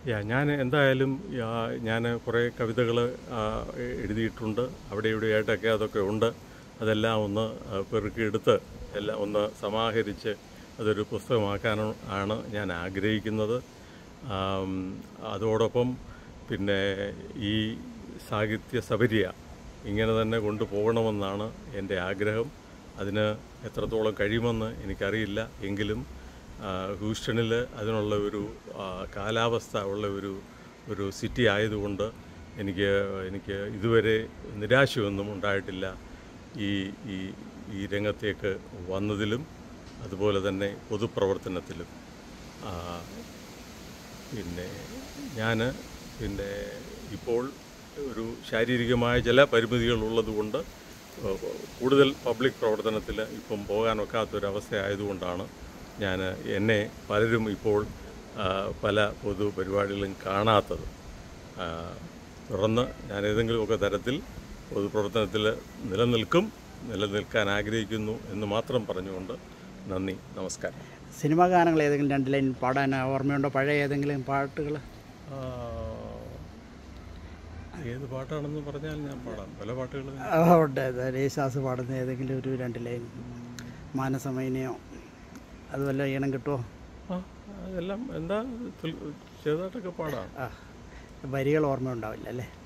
യാ ഞാൻ എന്തായാലും ഞാൻ കുറേ കവിതകൾ എഴുതിയിട്ടുണ്ട് അവിടെ ഇവിടെയായിട്ടൊക്കെ അതൊക്കെ ഉണ്ട് അതെല്ലാം ഒന്ന് ആ, പെറുക്കിയെടുത്ത് എല്ലാം ഒന്ന് സമാഹരിച്ച് അതൊരു പുസ്തകമാക്കാനാണ് ആണ് ഞാൻ ആഗ്രഹിക്കുന്നത് ആം, അതോടൊപ്പം പിന്നെ ഈ സാഹിത്യ സബരിയ ഇങ്ങനെ തന്നെ കൊണ്ടുപോകണമെന്നാണ് എൻ്റെ ആഗ്രഹം അതിന് എത്രത്തോളം കഴിയുമെന്ന് എനിക്കറിയില്ല എങ്കിലും ആ, ഹൂസ്റ്റണിൽ അതിനുള്ള ഒരു ആ, കാലാവസ്ഥ ഉള്ള ഒരു ഒരു സിറ്റി ആയതുകൊണ്ട് എനിക്ക് എനിക്ക് ഇതുവരെ നിരാശയൊന്നും ഉണ്ടായിട്ടില്ല ഈ ഈ ഈ രംഗത്തേക്ക് വന്നതിലും അതുപോലെ തന്നെ പൊതുപ്രവർത്തനത്തിലും ആ, പിന്നെ ഞാൻ പിന്നെ ഇപ്പോൾ ഒരു ശാരീരികമായ ചില പരിമിതികൾ ഉള്ളതുകൊണ്ട് കൂടുതൽ പബ്ലിക് പ്രവർത്തനത്തിൽ ഇപ്പം പോകാനൊക്കാത്തൊരവസ്ഥ ആയതുകൊണ്ടാണ് ഞാൻ എന്നെ പലരും ഇപ്പോൾ ആ, പല പൊതു പരിപാടികളും കാണാത്തത് ആ, തുടർന്ന് ഞാൻ ഏതെങ്കിലുമൊക്കെ തരത്തിൽ പൊതുപ്രവർത്തനത്തിൽ നിലനിൽക്കും നിലനിൽക്കാൻ ആഗ്രഹിക്കുന്നു എന്ന് മാത്രം പറഞ്ഞുകൊണ്ട് നന്ദി നമസ്കാരം സിനിമാ ഗാനങ്ങൾ ഏതെങ്കിലും രണ്ട് ലൈൻ പാടാൻ ഓർമ്മയുണ്ടോ പഴയ ഏതെങ്കിലും പാട്ടുകൾ ആ, ഏത് പാട്ടാണെന്ന് പറഞ്ഞാൽ ഞാൻ പാടാം പല പാട്ടുകൾ ഉണ്ട് യേശാസ് പാടുന്ന ഏതെങ്കിലും ഒരു രണ്ട് ലൈൻ മാനസമൈനയോ അതുവല്ല ഈണം കിട്ടുമോ ആ അതെല്ലാം എന്താ തുൽ- ചെറുതായിട്ടൊക്കെ പാടാം ആ വരികൾ ഓർമ്മ ഉണ്ടാവില്ല അല്ലേ